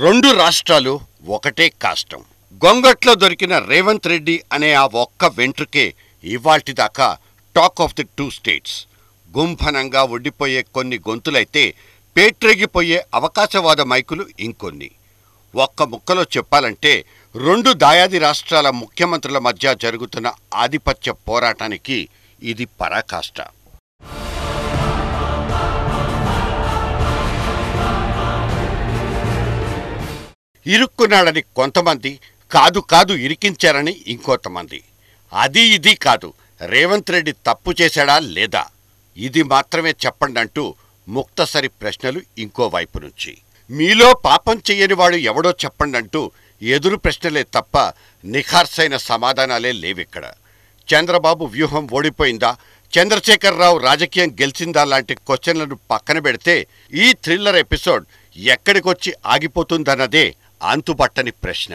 రెండు రాష్ట్రాలు ఒకటే కాష్టం గొంగట్లో దొరికిన రేవంత్ రెడ్డి అనే ఆ ఒక్క వెంట్రుకే ఇవాల్టిదాకా talk of the two states గుంభనంగా ఉండిపోయే కొన్ని గొంతులైతే పేట్రెగిపోయే అవకాశవాద మైకులు ఇంకొన్ని ఒక్క ముక్కలో చెప్పాలంటే రెండు దాయాది రాష్ట్రాల ముఖ్యమంత్రుల మధ్య జరుగుతున్న ఆధిపత్య పోరాటానికి ఇది పరాకాష్ట ఇరుక్కున్నాడని కొంతమంది కాదు కాదు ఇరికించారని ఇంకొంతమంది అది ఇది కాదు రేవంత్ రెడ్డి తప్పు చేశాడా లేదా ఇది మాత్రమే చెప్పండి అంటూ ముక్తసరి ప్రశ్నలు ఇంకో వైపు నుంచి మీలో పాపం చెయ్యని వాడు ఎవడో చెప్పండి అంటూ ఎదురు ప్రశ్నలే తప్ప నిఖార్సైన సమాధానాలే లేవిక్కడ చంద్రబాబు వ్యూహం ఓడిపోయిందా చంద్రశేఖరరావు రాజకీయం గెలిచిందా లాంటి క్వశ్చన్లను పక్కన పెడితే ఈ థ్రిల్లర్ ఎపిసోడ్ ఎక్కడికొచ్చి ఆగిపోతుందన్నదే అంతుపట్టని ప్రశ్న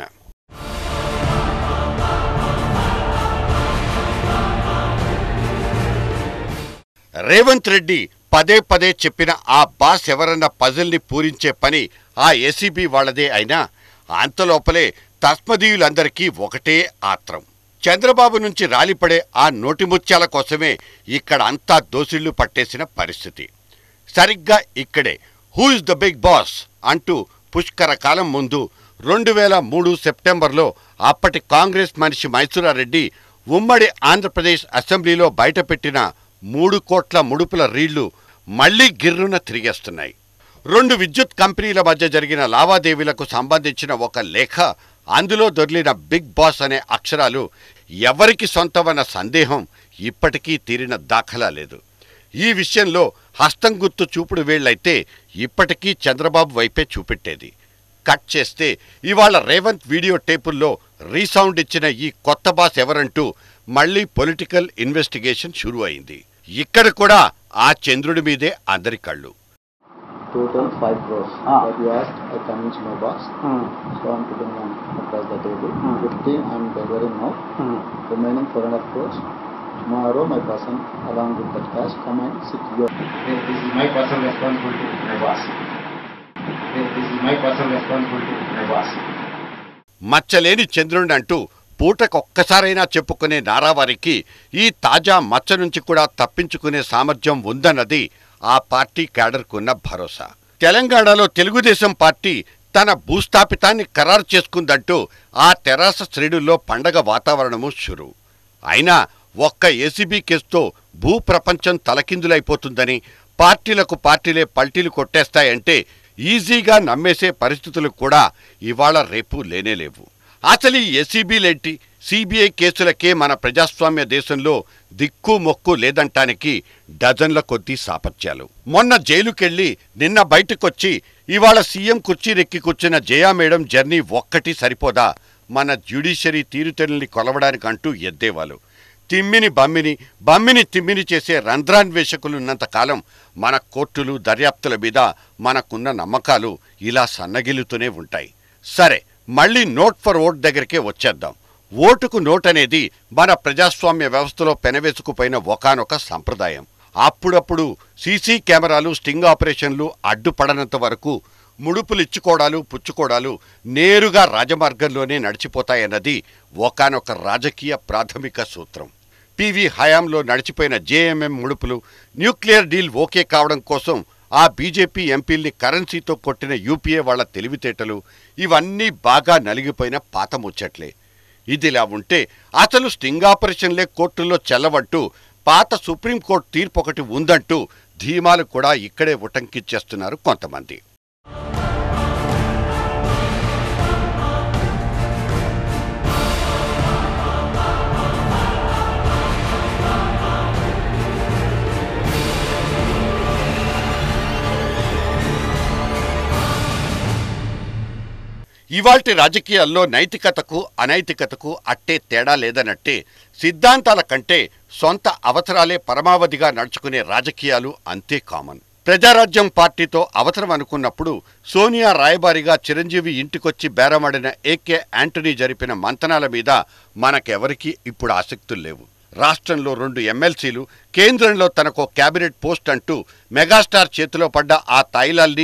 రేవంత్ రెడ్డి పదే పదే చెప్పిన ఆ బాస్ ఎవరన్న పజిల్ని పూరించే పని ఆ ఏసీబీ వాళ్ళదే అయినా అంతలోపలే తస్మదీయులందరికీ ఒకటే ఆత్రం చంద్రబాబు నుంచి రాలిపడే ఆ నోటిముత్యాల కోసమే ఇక్కడ అంతా దోసిళ్లు పట్టేసిన పరిస్థితి సరిగ్గా ఇక్కడే who is the big boss అంటూ పుష్కర కాలం ముందు రెండు వేల మూడు సెప్టెంబర్లో అప్పటి కాంగ్రెస్ మనిషి మైసూరారెడ్డి ఉమ్మడి ఆంధ్రప్రదేశ్ అసెంబ్లీలో బయటపెట్టిన మూడు కోట్ల ముడుపుల రీళ్లు మళ్లీ గిర్రున తిరిగేస్తున్నాయి రెండు విద్యుత్ కంపెనీల మధ్య జరిగిన లావాదేవీలకు సంబంధించిన ఒక లేఖ అందులో దొర్లిన బిగ్ బాస్ అనే అక్షరాలు ఎవరికి సొంతమన్న సందేహం ఇప్పటికీ తీరిన దాఖలా లేదు ఈ విషయంలో హస్తం గుర్తు చూపుడు వేళ్లైతే ఇప్పటికీ చంద్రబాబు వైపే చూపెట్టేది కట్ చేస్తే ఇవాళ రేవంత్ వీడియో టేపుల్లో రీసౌండ్ ఇచ్చిన ఈ కొత్త బాస్ ఎవరంటూ మళ్ళీ పొలిటికల్ ఇన్వెస్టిగేషన్ షురు అయింది ఇక్కడ కూడా ఆ చంద్రుడి మీదే అందరి కళ్ళు Total 5 crores. Ah. But you asked, I convinced my boss. So I'm putting them across the table. Hmm. 50 I'm delivering now. Remaining 4.5 crores. Tomorrow my person along with that cash come and sit here. This is my personal responsibility, my boss. This is my personal responsibility, my boss. మచ్చలేని చంద్రుడిని అంటూ పూటకొక్కసారైనా చెప్పుకునే నారావారికి ఈ తాజా మచ్చ నుంచి కూడా తప్పించుకునే సామర్థ్యం ఉందన్నది ఆ పార్టీ క్యాడర్కున్న భరోసా తెలంగాణలో తెలుగుదేశం పార్టీ తన భూస్థాపితాన్ని ఖరారు చేసుకుందంటూ ఆ తెరాస శ్రేణుల్లో పండగ వాతావరణము షురు అయినా ఒక్క ఏసీబీ కేసుతో భూప్రపంచం తలకిందులైపోతుందని పార్టీలకు పార్టీలే పల్టీలు కొట్టేస్తాయంటే ఈజీగా నమ్మేసే పరిస్థితులు కూడా ఇవాళ రేపు లేనేలేవు అసలు ఈ ఎస్సీబీలేంటి సిబిఐ కేసులకే మన ప్రజాస్వామ్య దేశంలో దిక్కు మొక్కు లేదంటానికి డజన్ల కొద్దీ సాపత్యాలు మొన్న జైలుకెళ్లి నిన్న బయటకొచ్చి ఇవాళ సీఎం కుర్చీరెక్కి కూర్చున్న జయా మేడం జర్నీ ఒక్కటి సరిపోదా మన జ్యుడిషియరీ తీరుతెల్ని కొలవడానికంటూ ఎద్దేవాళ్ళు తిమ్మిని బమ్మిని బమ్మిని తిమ్మిని చేసే రంధ్రాన్వేషకులున్నంత కాలం మన కోర్టులు దర్యాప్తుల మీద మనకున్న నమ్మకాలు ఇలా సన్నగిల్లుతూనే ఉంటాయి సరే మళ్ళీ నోట్ ఫర్ ఓట్ దగ్గరికే వచ్చేద్దాం ఓటుకు నోట్ అనేది మన ప్రజాస్వామ్య వ్యవస్థలో పెనవేసుకుపోయిన ఒకానొక సంప్రదాయం అప్పుడప్పుడు సీసీ కెమెరాలు స్టింగ్ ఆపరేషన్లు అడ్డుపడనంత వరకు ముడుపులిచ్చుకోవడాలు పుచ్చుకోవడాలు నేరుగా రాజమార్గంలోనే నడిచిపోతాయన్నది ఒకానొక రాజకీయ ప్రాథమిక సూత్రం పివి హయాంలో నడిచిపోయిన జేఎంఎం ముడుపులు న్యూక్లియర్ డీల్ ఓకే కావడం కోసం ఆ బీజేపీ ఎంపీల్ని కరెన్సీతో కొట్టిన యూపీఏ వాళ్ళ తెలివితేటలు ఇవన్నీ బాగా నలిగిపోయిన పాత ముచ్చట్లే ఇదిలా ఉంటే అసలు స్టింగ్ ఆపరేషన్లే కోర్టుల్లో చెల్లవంటూ పాత సుప్రీంకోర్టు తీర్పు ఒకటి ఉందంటూ ధీమాలు కూడా ఇక్కడే ఉటంకిచ్చేస్తున్నారు కొంతమంది ఇవాల్టి రాజకీయాల్లో నైతికతకు అనైతికతకు అట్టే తేడా లేదనట్టే సిద్ధాంతాల కంటే సొంత అవసరాలే పరమావధిగా నడుచుకునే రాజకీయాలు అంతే కామన్ ప్రజారాజ్యం పార్టీతో అవసరం అనుకున్నప్పుడు సోనియా రాయబారిగా చిరంజీవి ఇంటికొచ్చి బేరమాడిన ఏకే యాంటనీ జరిపిన మంతనాల మీద మనకెవరికీ ఇప్పుడు ఆసక్తులు లేవు రాష్ట్రంలో రెండు ఎమ్మెల్సీలు కేంద్రంలో తనకో కేబినెట్ పోస్ట్ అంటూ మెగాస్టార్ చేతిలో పడ్డ ఆ తాయిలాల్ని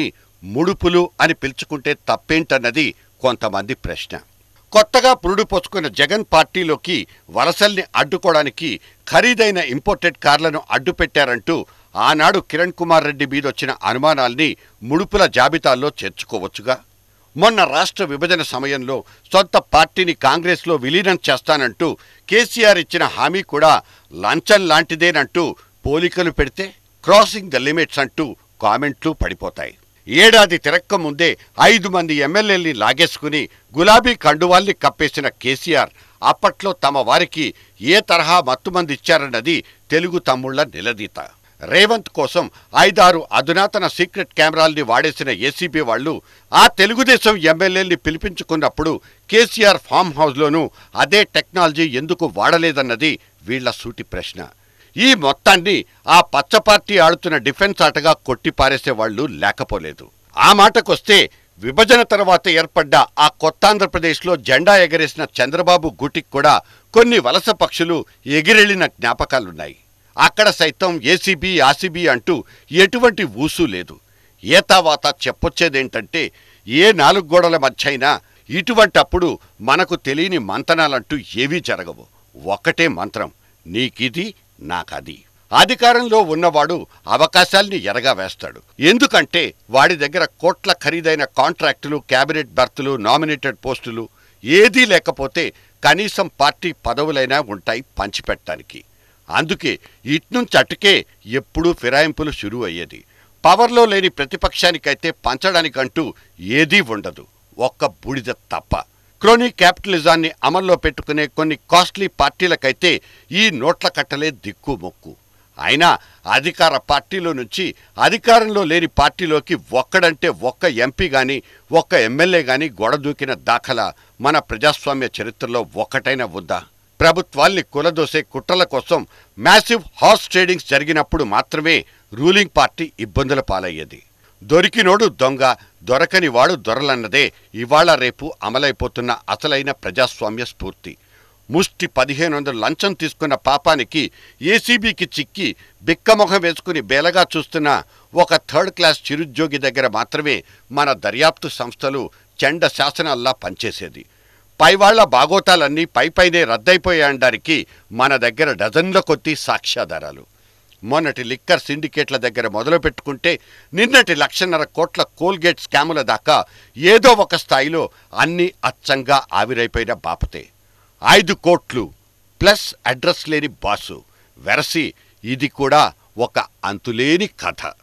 ముడుపులు అని పిలుచుకుంటే తప్పేంటన్నది కొంతమంది ప్రశ్న కొత్తగా పురుడు పోసుకున్న జగన్ పార్టీలోకి వలసల్ని అడ్డుకోవడానికి ఖరీదైన ఇంపోర్టెడ్ కార్లను అడ్డుపెట్టారంటూ ఆనాడు కిరణ్ కుమార్ రెడ్డి మీదొచ్చిన అనుమానాల్ని ముడుపుల జాబితాల్లో చేర్చుకోవచ్చుగా మొన్న రాష్ట్ర విభజన సమయంలో సొంత పార్టీని కాంగ్రెస్లో విలీనం చేస్తానంటూ కేసీఆర్ ఇచ్చిన హామీ కూడా లంచం లాంటిదేనంటూ పోలికలు పెడితే క్రాసింగ్ ద లిమిట్స్ అంటూ కామెంట్లు పడిపోతాయి ఏడాది తిరక్క ముందే ఐదు మంది ఎమ్మెల్యేల్ని లాగేసుకుని గులాబీ కండువాల్ని కప్పేసిన కేసీఆర్ అప్పట్లో తమ వారికి ఏ తరహా మత్తుమంది ఇచ్చారన్నది తెలుగు తమ్ముళ్ల నిలదీత రేవంత్ కోసం ఐదారు అధునాతన సీక్రెట్ కెమెరాల్ని వాడేసిన ఏసీబీ వాళ్ళు ఆ తెలుగుదేశం ఎమ్మెల్యేల్ని పిలిపించుకున్నప్పుడు కేసీఆర్ ఫామ్ హౌస్లోనూ అదే టెక్నాలజీ ఎందుకు వాడలేదన్నది వీళ్ల సూటి ప్రశ్న ఈ మొత్తాన్ని ఆ పచ్చ పార్టీ ఆడుతున్న డిఫెన్స్ ఆటగా కొట్టిపారేసేవాళ్లు లేకపోలేదు ఆ మాటకొస్తే విభజన తర్వాత ఏర్పడ్డ ఆ కొత్త ఆంధ్రప్రదేశ్లో జెండా ఎగరేసిన చంద్రబాబు గుటికి కూడా కొన్ని వలస పక్షులు ఎగిరెళ్లిన జ్ఞాపకాలున్నాయి అక్కడ సైతం ఏసీబీ ఆసీబీ అంటూ ఎటువంటి ఊసు లేదు ఏతావాత చెప్పొచ్చేదేంటంటే ఏ నాలుగు గోడల మధ్య అయినా ఇటువంటప్పుడు మనకు తెలియని మంతనాలంటూ ఏవీ జరగవు ఒక్కటే మంత్రం నీకిది నాకది అధికారంలో ఉన్నవాడు అవకాశాల్ని ఎరగా వేస్తాడు ఎందుకంటే వాడి దగ్గర కోట్ల ఖరీదైన కాంట్రాక్టులు క్యాబినెట్ బర్తులు నామినేటెడ్ పోస్టులు ఏదీ లేకపోతే కనీసం పార్టీ పదవులైనా ఉంటాయి పంచిపెట్టడానికి అందుకే ఇట్నుంచి అటుకే ఎప్పుడూ ఫిరాయింపులు షురూ అయ్యేది పవర్లో లేని ప్రతిపక్షానికైతే పంచడానికంటూ ఏదీ ఉండదు ఒక్క బూడిద తప్ప క్రోనీ క్యాపిటలిజాన్ని అమల్లో పెట్టుకునే కొన్ని కాస్ట్లీ పార్టీలకైతే ఈ నోట్ల కట్టలే దిక్కు మొక్కు అయినా అధికార పార్టీలో నుంచి అధికారంలో లేని పార్టీలోకి ఒక్కడంటే ఒక్క ఎంపీ గాని ఒక్క ఎమ్మెల్యే గాని గొడదూకిన దాఖలా మన ప్రజాస్వామ్య చరిత్రలో ఒక్కటైనా ఉందా ప్రభుత్వాల్ని కులదోసే కుట్రల కోసం మ్యాసివ్ హార్స్ ట్రేడింగ్స్ జరిగినప్పుడు మాత్రమే రూలింగ్ పార్టీ ఇబ్బందుల పాలయ్యేది దొరికినోడు దొంగ దొరకని వాడు దొరలన్నదే ఇవాళ రేపు అమలైపోతున్న అసలైన ప్రజాస్వామ్య స్ఫూర్తి ముష్టి పదిహేను వందలు లంచం తీసుకున్న పాపానికి ఏసీబీకి చిక్కి బిక్కమొహం వేసుకుని బేలగా చూస్తున్న ఒక థర్డ్ క్లాస్ చిరుద్యోగి దగ్గర మాత్రమే మన దర్యాప్తు సంస్థలు చెండ శాసనాల్లా పనిచేసేది పైవాళ్ల బాగోతాలన్నీ పైపైనే రద్దయిపోయాయనడానికి మన దగ్గర డజన్ల కొద్దీ సాక్ష్యాధారాలు మొన్నటి లిక్కర్ సిండికేట్ల దగ్గర మొదలు పెట్టుకుంటే నిన్నటి లక్షన్నర కోట్ల కోల్గేట్ స్కాముల దాకా ఏదో ఒక స్థాయిలో అన్ని అచ్చంగా ఆవిరైపోయిన బాపతే ఐదు కోట్లు ప్లస్ అడ్రస్ లేని బాసు వెరసి ఇది కూడా ఒక అంతులేని కథ